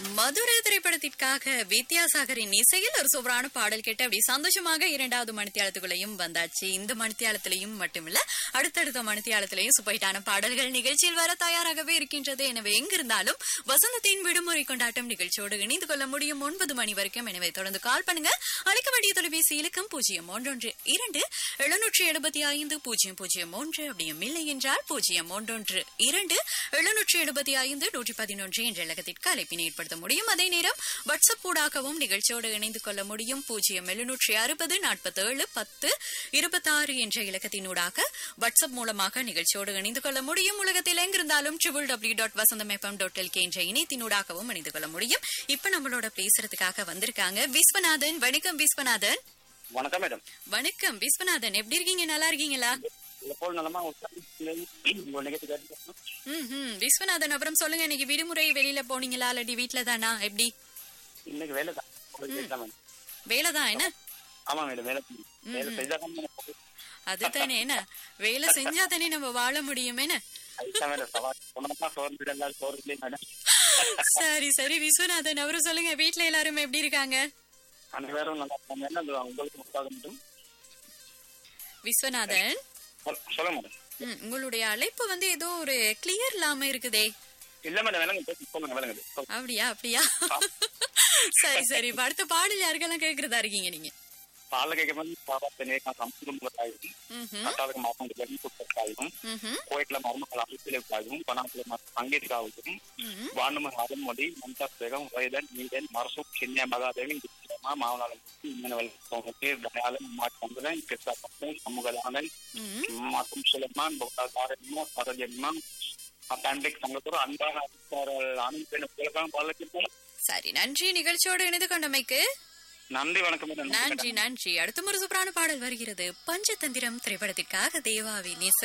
மதுரை திரைப்படத்திற்காக வித்யாசாகரின் இசையில் ஒரு சூப்பரான பாடல் கேட்டு அப்படி சந்தோஷமாக இரண்டாவது மணித்தியாலத்துக்குள்ளேயும் வந்தாச்சு இந்த மணித்தியாலத்திலையும் மட்டுமில்ல அடுத்தடுத்த மணித்தியாலத்திலையும் சுப்பைட்டான பாடல்கள் நிகழ்ச்சியில் வர தயாராகவே இருக்கின்றது எனவே எங்கிருந்தாலும் வசந்தத்தின் விடுமுறை கொண்டாட்டம் நிகழ்ச்சியோடு இணைந்து கொள்ள முடியும் ஒன்பது மணி வரைக்கும் எனவே தொடர்ந்து கால் பண்ணுங்க அழைக்க வேண்டிய தொலைபேசி இலக்கம் பூஜ்ஜியம் ஒன்றொன்று இரண்டு எழுநூற்றி எழுபத்தி ஐந்து பூஜ்ஜியம் பூஜ்ஜியம் ஒன்று அப்படியும் இல்லை என்றால் பூஜ்ஜியம் ஒன்றொன்று இரண்டு எழுநூற்றி எழுபத்தி ஐந்து நூற்றி பதினொன்று என்ற இலக்கத்திற்கு அழைப்பினை ஏற்படுத்த முடியும் அதே நேரம் வாட்ஸ்அப் ஊடாகவும் நிகழ்ச்சியோடு இணைந்து கொள்ள முடியும் பூஜ்ஜியம் எழுநூற்றி அறுபது நாற்பத்தேழு பத்து இருபத்தாறு என்ற இலக்கத்தினூடாக வாட்ஸ்அப் மூலமாக நிகழ்ச்சியோடு இணைந்து கொள்ள முடியும் உலகத்தில் எங்கிருந்தாலும் triple W dot Vasantham FM dot LK என்ற இணையத்தினூடாகவும் இணைந்து கொள்ள முடியும் இப்ப நம்மளோட பேசுறதுக்காக வந்திருக்காங்க விஸ்வநாதன் வணக்கம் விஸ்வநாதன் வணக்கம் மேடம் வணக்கம் விஸ்வநாதன் எப்படி இருக்கீங்க நல்லா இருக்கீங்களா எப்போது நலமா உங்க நிகழ்ச்சி கேட்டு ம் ம் விஸ்வநாதன் அப்புறம் சொல்லுங்க இன்னைக்கு விடுமுறை வெளியில போனீங்களா இல்லாட்டி வீட்ல தானா எப்படி இன்னைக்கு வேலை தான் வீட்டுல மேடம் வேலைதான் என்ன ஆமா மேடம் வேலை வேலை செய்தாதான் அதுதானே என்ன வேலை செஞ்சா தானே நம்ம வாழ முடியும் என்ன அதுதான் மேடம் சவால் சொன்னப்பா சோறு வீடு எல்லாம் சோறு இல்லையே மேடம் சரி சரி விஸ்வநாதன் அவரும் சொல்லுங்க வீட்ல எல்லாரும் எப்படி இருக்காங்க அனைவரும் நல்லா இருக்காங்க என்ன அது உங்களுக்கு முக்காக மட்டும் விஸ்வநாதன் சொல்லுங்க மேடம் ம், உங்களுடைய அழைப்பு வந்து ஏதோ ஒரு கிளியர் இல்லாம இருக்குதே இல்ல மேடம் விலங்கு பேசி சொல்லுங்க விலங்கு சொல்லுங்க. அப்படியா அப்படியா சரி சரி இப்ப அடுத்த பாடல் யாருக்கெல்லாம் கேக்குறதா இருக்கீங்க நீங்க பால கேட்க மாதிரி பாபாத்த நேரம் சமஸ்கிருதம் ம்ஹும், கட்டாளுக்கு மாசம் கிளம்பி கொடுத்ததுக்காகவும் ம்ஹும், கோயிட்ல மருமக்கள் அமைப்பிற்காகவும் பணத்துல பங்கேற்காகவும் ம்ஹும். வானும அருண்மொழி மம்தாஸ் பேகம் வைதன் மீதன் மரசூப் சின்ன மகாதேவி நிச்சயமா மாவனாளம் இன்னவல் சோமத்தி தயாளன் மாற்றம்புலன் கிருஷ்ணபக்தன் சமூகதானன் ம், மற்றும் சுலமான் பக்தாரன்மா பரஜன்மா பேண்டிக் சங்கத்தோடு அன்பான அதிகாரிகள் அனைத்து உலகம் பாலக்கிட்டு சரி நன்றி நிகழ்ச்சியோடு இணைந்து கொண்டமைக்கு நன்றி வணக்கம் மேடம். நன்றி நன்றி அடுத்த ஒரு சூப்பரான பாடல் வருகிறது பஞ்சதந்திரம் திரைப்படத்திற்காக தேவாவின் இசை